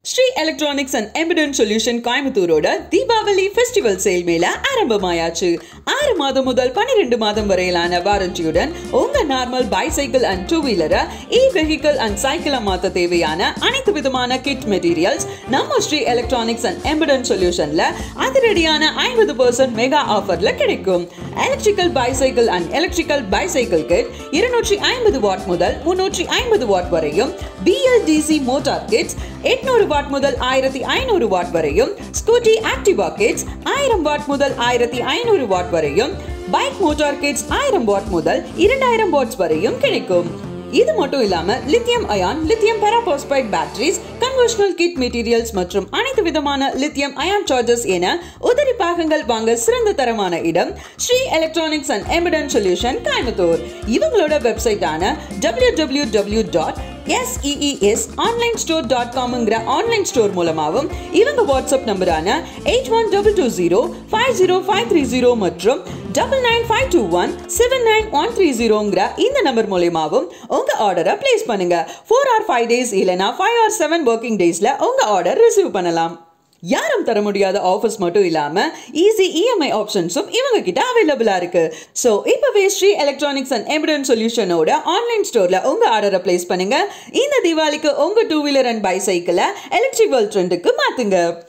Sri Electronics and எம்பிடன் Solution கோயம்புத்தூரோட Deepavali festival sale மேல ஆரம்பமாயாச்சு ஆறு மாதம் முதல் பன்னிரெண்டு மாதம் வரையிலான வாரண்டியுடன் உங்க நார்மல் பைசைக்கிள் அண்ட் டூ வீலரை இ வெஹிக்கிள் அண்ட் சைக்கிளை மாத்த தேவையான அனைத்து விதமான கிட் மெட்டீரியல்ஸ் நம்ம ஸ்ரீ எலக்ட்ரானிக்ஸ் அண்ட் எம்பிடன் சொல்யூஷன்ல அதிரடியான ஐம்பது பர்சன்ட் மெகா ஆஃபர்ல கிடைக்கும் electrical bicycle and electrical bicycle kit இருநூற்றி ஐம்பது வாட் முதல் முன்னூற்றி ஐம்பது வாட் வரையும் பிஎல்டிசி மோட்டார் கிட்ஸ் எட்நூறு வாட் முதல் ஆயிரத்தி ஐநூறு வாட் வரையும் ஸ்கூட்டி ஆக்டிவா கிட்ஸ் ஆயிரம் வாட் முதல் ஆயிரத்தி ஐநூறு வாட் வரையும் பைக் மோட்டார் கிட்ஸ் ஆயிரம் வாட் முதல் இரண்டாயிரம் வாட்ஸ் வரையும் கிடைக்கும் இது மட்டும் இல்லாம lithium ion lithium ferro phosphate batteries conversional kit materials மற்றும் அனைத்து விதமான லித்தியம் அயான் சார்ஜஸ் என உதிரி பாகங்கள் வாங்க சிறந்த தரமான இடம் ஸ்ரீ எலக்ட்ரானிக்ஸ் அண்ட் எமிடன் சொல்யூஷன் கோயம்புத்தூர் இவங்களோட வெப்சைட்டான W W W dot SEES online store dot காம்ங்கிற ஆன்லைன் ஸ்டோர் மூலமாகவும் இவங்க வாட்ஸ்அப் நம்பரான eight one double two zero five zero five three zero மற்றும் double nine five two one seven nine one three ஜீரோங்கிற இந்த number மூலியமாகவும் உங்க ஆர்டரை பிளேஸ் பண்ணுங்க ஃபோர் ஆர் ஃபைவ் டேஸ் இல்லைனா ஃபைவ் ஆர் செவன் ஒர்க்கிங் டேஸ்ல உங்க ஆர்டர் ரிசீவ் பண்ணலாம் யாரும் தர முடியாத ஆஃபர்ஸ் மட்டும் இல்லாம ஈஸி இஎம்ஐ ஆப்ஷன்ஸும் இவங்க கிட்ட அவைலபிளா இருக்கு ஸோ இப்பவே ஸ்ரீ எலக்ட்ரானிக்ஸ் அண்ட் எமிடன் சொல்யூஷனோட ஆன்லைன் ஸ்டோர்ல உங்க ஆர்டரை பிளேஸ் பண்ணுங்க இந்த தீபாவளிக்கு உங்க டூ வீலர் அண்ட் பைசைக்கிளை எலக்ட்ரிக் வேர்ல்ட் ட்ரெண்டுக்கு மாத்துங்க